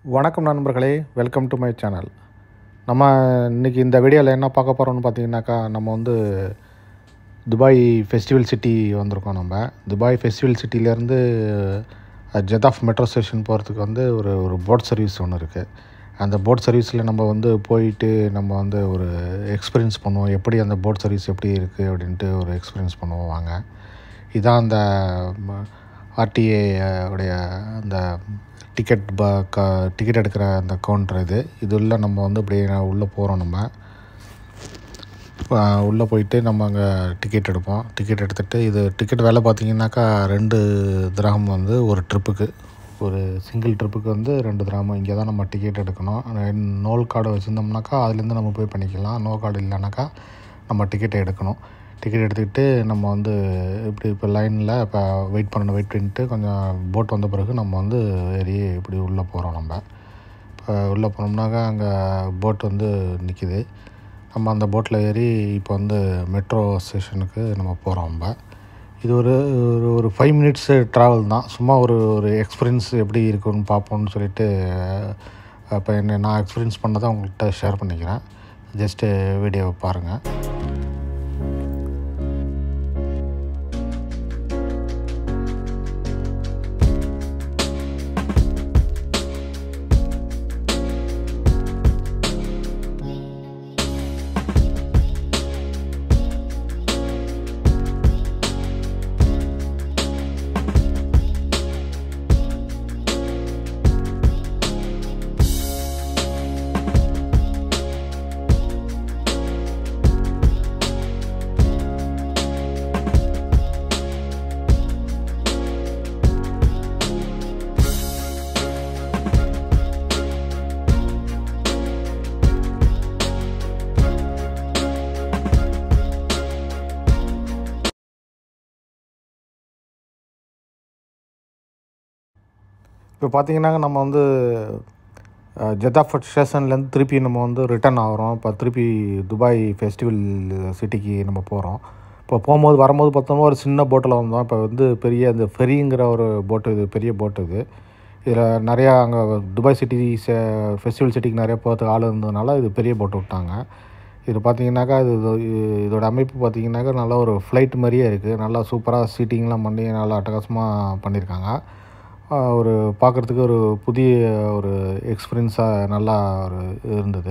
வணக்கம் நண்பர்களே welcome to my channel நம்ம இன்றைக்கி இந்த வீடியோவில் என்ன பார்க்க போகிறோம்னு பார்த்தீங்கன்னாக்கா நம்ம வந்து துபாய் ஃபெஸ்டிவல் சிட்டி வந்திருக்கோம் நம்ம துபாய் ஃபெஸ்டிவல் சிட்டிலேருந்து ஜெதாஃப் மெட்ரோ ஸ்டேஷன் போகிறதுக்கு வந்து ஒரு ஒரு போட் சர்வீஸ் ஒன்று இருக்குது அந்த போட் சர்வீஸில் நம்ம வந்து போயிட்டு நம்ம வந்து ஒரு எக்ஸ்பீரியன்ஸ் பண்ணுவோம் எப்படி அந்த போட் சர்வீஸ் எப்படி இருக்குது அப்படின்ட்டு ஒரு எக்ஸ்பீரியன்ஸ் பண்ணுவோம் வாங்க இதான் அந்த ஆர்டிஏ உடைய அந்த டிக்கெட் ப க டிக்கெட் எடுக்கிற அந்த கவுண்டர் இது இது உள்ள நம்ம வந்து அப்படியே உள்ளே போகிறோம் நம்ம உள்ளே போயிட்டு நம்ம அங்கே டிக்கெட் எடுப்போம் டிக்கெட் எடுத்துகிட்டு இது டிக்கெட் விலை பார்த்தீங்கன்னாக்கா ரெண்டு திரகம் வந்து ஒரு ட்ரிப்புக்கு ஒரு சிங்கிள் ட்ரிப்புக்கு வந்து ரெண்டு திரகம் இங்கே தான் நம்ம டிக்கெட் எடுக்கணும் நோல் கார்டு வச்சுருந்தோம்னாக்கா அதுலேருந்து நம்ம போய் பண்ணிக்கலாம் நோ கார்டு இல்லைனாக்கா நம்ம டிக்கெட்டை எடுக்கணும் டிக்கெட் எடுத்துக்கிட்டு நம்ம வந்து இப்படி இப்போ லைனில் இப்போ வெயிட் பண்ணணும் வெயிட் பண்ணிட்டு கொஞ்சம் போட் வந்த பிறகு நம்ம வந்து ஏறி இப்படி உள்ளே போகிறோம் நம்ம இப்போ உள்ளே போனோம்னாக்கா அங்கே போட் வந்து நிற்கிது நம்ம அந்த போட்டில் ஏறி இப்போ வந்து மெட்ரோ ஸ்டேஷனுக்கு நம்ம போகிறோம் நம்ம இது ஒரு ஒரு ஒரு ஃபைவ் மினிட்ஸு ட்ராவல் தான் சும்மா ஒரு ஒரு எக்ஸ்பீரியன்ஸ் எப்படி இருக்குன்னு பார்ப்போம்னு சொல்லிட்டு இப்போ என்ன நான் எக்ஸ்பீரியன்ஸ் பண்ணதை உங்கள்கிட்ட ஷேர் பண்ணிக்கிறேன் ஜஸ்ட்டு வீடியோவை பாருங்கள் இப்போ பார்த்தீங்கன்னா நம்ம வந்து ஜெதாஃபட் ஸ்டேஷன்லேருந்து திருப்பி நம்ம வந்து ரிட்டர்ன் ஆகிறோம் இப்போ திருப்பி துபாய் ஃபெஸ்டிவல் சிட்டிக்கு நம்ம போகிறோம் இப்போ போகும்போது வரும்போது பார்த்தோம்னா ஒரு சின்ன போட்டில் வந்தோம் இப்போ வந்து பெரிய இந்த ஃபெரிங்கிற ஒரு போட்டு இது பெரிய போட்டு இது இதில் நிறையா அங்கே துபாய் சிட்டி ஃபெஸ்டிவல் சிட்டிக்கு நிறைய போகிறதுக்கு ஆள் இருந்ததுனால இது பெரிய போட்டு விட்டாங்க இது பார்த்தீங்கன்னாக்கா இது இதோட அமைப்பு பார்த்தீங்கன்னாக்கா நல்லா ஒரு ஃப்ளைட் மாதிரியே இருக்குது நல்லா சூப்பராக சீட்டிங்லாம் பண்ணி நல்லா அட்டகாசமாக பண்ணியிருக்காங்க ஒரு பார்க்குறதுக்கு ஒரு புதிய ஒரு எக்ஸ்பீரியன்ஸாக நல்லா ஒரு இருந்தது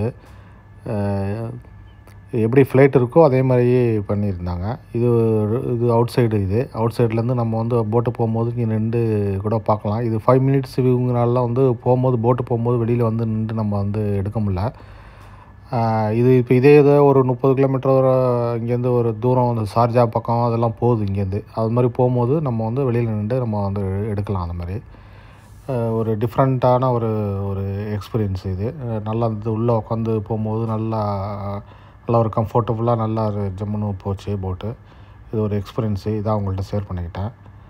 எப்படி ஃப்ளைட் இருக்கோ அதே மாதிரியே பண்ணியிருந்தாங்க இது இது அவுட் சைடு இது அவுட் சைட்லேருந்து நம்ம வந்து போட்டு போகும்போது இங்கே நின்று கூட பார்க்கலாம் இது ஃபைவ் மினிட்ஸ் வியூங்கனாலாம் வந்து போகும்போது போட்டு போகும்போது வெளியில் வந்து நின்று நம்ம வந்து எடுக்க முடில இது இப்போ இதே இதை ஒரு முப்பது கிலோமீட்டர் இங்கேருந்து ஒரு தூரம் வந்து சார்ஜா பக்கம் அதெல்லாம் போகுது இங்கேருந்து அது மாதிரி போகும்போது நம்ம வந்து வெளியில் நின்று நம்ம வந்து எடுக்கலாம் அந்த மாதிரி ஒரு டிஃப்ரெண்ட்டான ஒரு ஒரு எக்ஸ்பீரியன்ஸ் இது நல்லா இது உள்ளே உட்காந்து போகும்போது நல்லா நல்லா ஒரு கம்ஃபர்டபுளாக நல்லா ஒரு ஜம்முன்னு போச்சு போட்டு இது ஒரு எக்ஸ்பீரியன்ஸு இதான் உங்கள்கிட்ட ஷேர் பண்ணிக்கிட்டேன்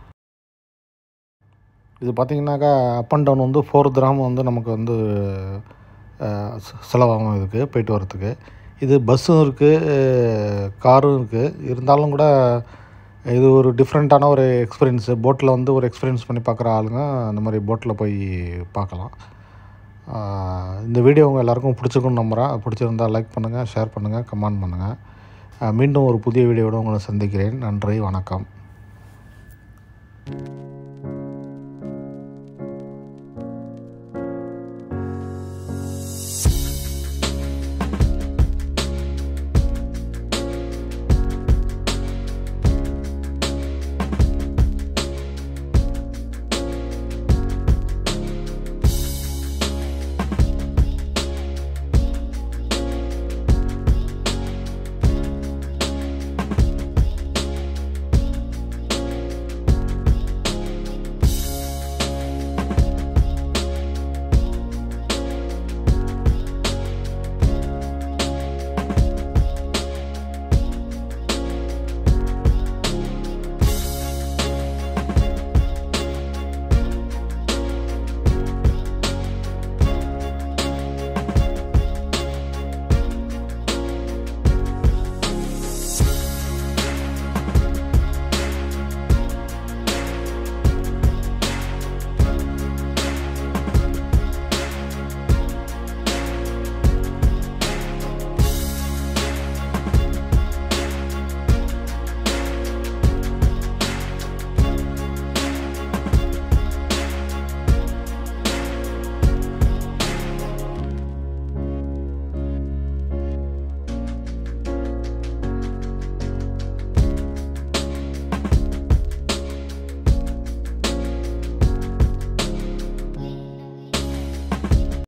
இது பார்த்திங்கனாக்கா அப் அண்ட் டவுன் வந்து ஃபோர் கிராம் வந்து நமக்கு வந்து செலவாகும் இதுக்கு போயிட்டு வரத்துக்கு இது பஸ்ஸும் இருக்குது காரும் இருக்குது இருந்தாலும் கூட இது ஒரு டிஃப்ரெண்ட்டான ஒரு எக்ஸ்பீரியன்ஸு போட்டில் வந்து ஒரு எக்ஸ்பீரியன்ஸ் பண்ணி பார்க்குற ஆளுங்க அந்த மாதிரி போட்டில் போய் பார்க்கலாம் இந்த வீடியோ உங்கள் எல்லாருக்கும் பிடிச்சிருக்குன்னு நம்புகிறேன் பிடிச்சிருந்தால் லைக் பண்ணுங்கள் ஷேர் பண்ணுங்கள் கமெண்ட் பண்ணுங்கள் மீண்டும் ஒரு புதிய வீடியோவோடு உங்களை சந்திக்கிறேன் நன்றி வணக்கம்